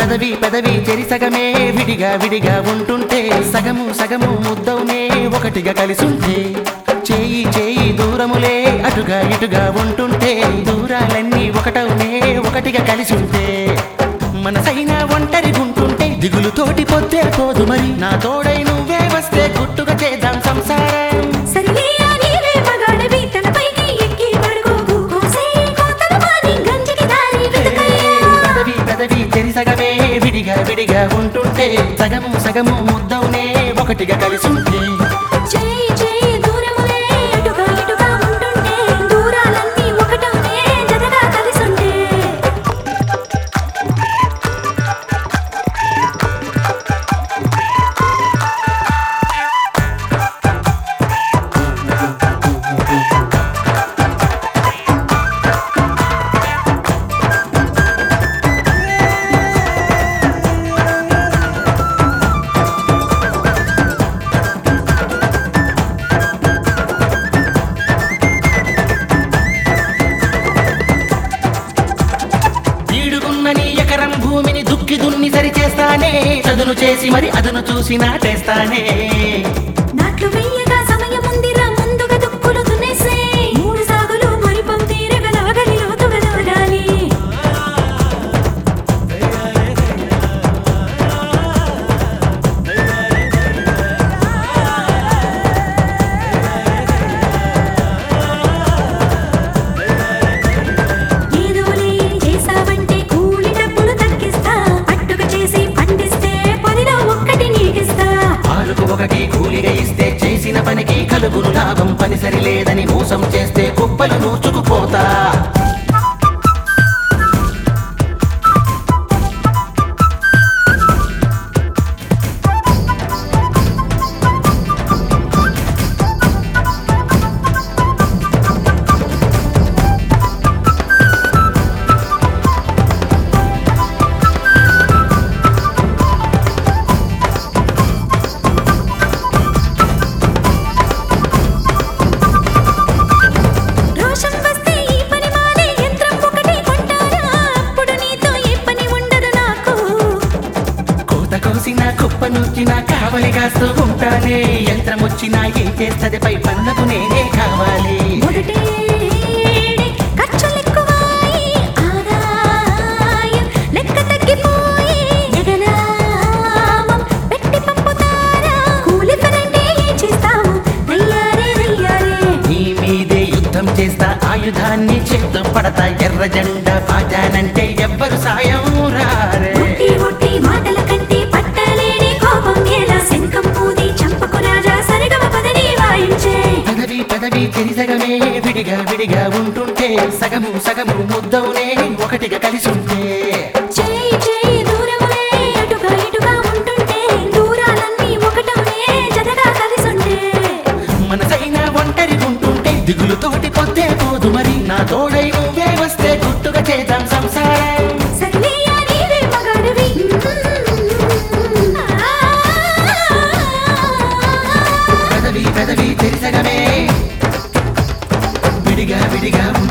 పెదవి పెదవి చెరి సగమే విడిగా విడిగా ఉంటుంటే సగము సగము ముద్దవునే ఒకటిగా కలిసుంటే చేయి చేయి దూరములే అటుగా ఇటుగా ఉంటుంటే దూరాలన్నీ ఒకటవునే ఒకటిగా కలిసి ఉంటే మనసైనా ఒంటరి గుంటుంటే దిగులుతోటి పొద్దే పోదు మరి నా తోడై నువ్వే వస్తే గుట్టుగా చేద్దాం సంసారం సరిలేయా నీవే మగాడివి తలపైకి ఎక్కి పడుకోకు కోసే కోతలు మాని గంజికి దారి వెతుకయ్యా పెదవి పెదవి చెరి సగమే విడిగా విడిగా ఉంటుంటే సగము సగము ముద్దవునే ఒకటిగా కలిసి ఉంటే చేయి చేయి దూరములే అటుగా ఇటుగా ఉంటుంటే దూరాలన్నీ ఒకటవునే జతగా కలిసుంటే వీడుకున్న నీ ఎకరం భూమిని దుక్కి దున్ని సరి చేస్తానే చదును చేసి మరి అదును చూసి నాటేస్తానే నాట్లు వెయ్యగా సమయముందిరా ముందుగా దుక్కులు దున్నేసే మూడు సాగులు మరి పంతీరగా నాగలి లోతుగా దూరాలి ఏదోలే చేసావంటే కూలి డబ్బులు తగ్గిస్తా అట్టుగా చేసి పండిస్తే పనిలో ఒక్కటి నీకిస్తా ఆలుకు ఒకటి కూలిగా ఇస్తే చేసిన పనికి కలుగును లాభం పని సరి లేదని మోసం చేస్తే కుప్పలు నూచుకుపోతా రోషం వస్తే ఈ పని మానే యంత్రం ఒకటి కొంటారా అప్పుడు నీతో ఏ పని ఉండదు నాకు కోత కోసిన కుప్ప నూచిన కావలి కాస్తూ ఉంటానే యంత్రం వచ్చినా ఏం చేస్తది పై పనులకు నేనే కావాలి మొదటే ఖర్చులెక్కువాయి ఆదాయం లెక్క తగ్గిపోయి జగనామం పెట్టి పంపుతారా కూలి పనంటే ఏం చేస్తాము అయ్యారే అయ్యారే నీ మీదే యుద్ధం చేస్తా ఆయుధాన్ని చేత్తో పడతా ఎర్ర జెండా పాజానంటే ఎవ్వరు సాయం రారే ఒట్టి ఒట్టి మాటల కంటే పట్టలేని కోపం ఎలా శంఖం పూది చంపకు రాజా సరిగమ పదని వాయించే పెదవి పెదవి చెరిసగమే విడిగా విడిగా ఉంటుంటే సగము సగము ముద్దవునే ఒకటిగా కలిసి ఉంటే చేయి చేయి దూరములే అటుగా ఇటుగా ఉంటుంటే దూరాలన్నీ ఒకటవునే జతగా కలిసుంటే మనసైనా ఒంటరి ఉంటుంటే దిగులుతోటి పొద్దే పోదు మరి నా తోడై నువ్వే వస్తే గుట్టుగా చేద్దాం సంసారం సరిలేయా నీవే మగాడివి పెదవి పెదవి చెరిసగమే విడిగా విడిగా